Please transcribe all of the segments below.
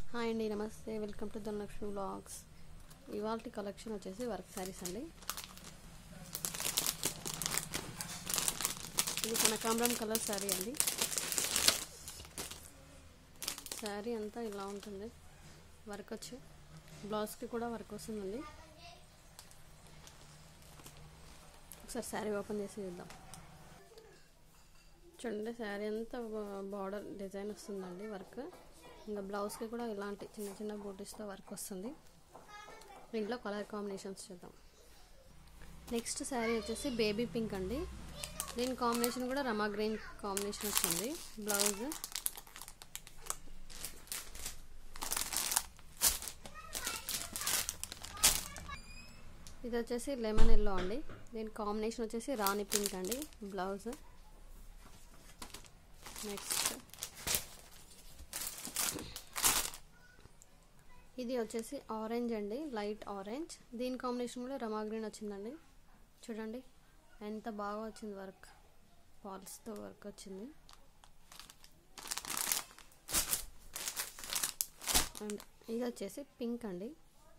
hi అండి నమస్తే welcome to Dhanalakshmi vlogs ఇవాళ కలెక్షన్ వచ్చేసి వర్క్ శారీస్ అండి ఇది కనకాంబరం కలర్ శారీ అండి శారీ అంతా ఇలా ఉంటుంది వర్క్ వచ్చి బ్లౌజ్కి కూడా వర్క్ వస్తుందండి ఒకసారి శారీ ఓపెన్ చేసి చూద్దాం చూడండి శారీ అంతా బార్డర్ డిజైన్ వస్తుందండి వర్క్ ఇంకా బ్లౌజ్కి కూడా ఇలాంటి చిన్న చిన్న బూటీస్తో వర్క్ వస్తుంది దీంట్లో కలర్ కాంబినేషన్స్ చూద్దాం నెక్స్ట్ శారీ వచ్చేసి బేబీ పింక్ అండి దీని కాంబినేషన్ కూడా రమా గ్రీన్ కాంబినేషన్ వస్తుంది బ్లౌజ్ ఇది వచ్చేసి లెమన్ ఎల్లో అండి దీని కాంబినేషన్ వచ్చేసి రాణి పింక్ అండి బ్లౌజ్ నెక్స్ట్ ఇది వచ్చేసి ఆరెంజ్ అండి లైట్ ఆరెంజ్ దీని కాంబినేషన్ కూడా రమా గ్రీన్ వచ్చిందండి చూడండి ఎంత బాగా వచ్చింది వర్క్ పాల్స్తో వర్క్ వచ్చింది అండ్ ఇది వచ్చేసి పింక్ అండి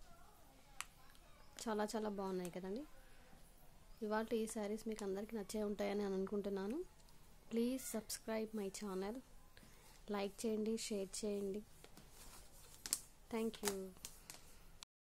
చాలా చాలా బాగున్నాయి కదండి ఇవాళ ఈ శారీస్ మీకు అందరికీ నచ్చే ఉంటాయని నేను అనుకుంటున్నాను please subscribe my channel like చేయండి షేర్ చేయండి థ్యాంక్ యూ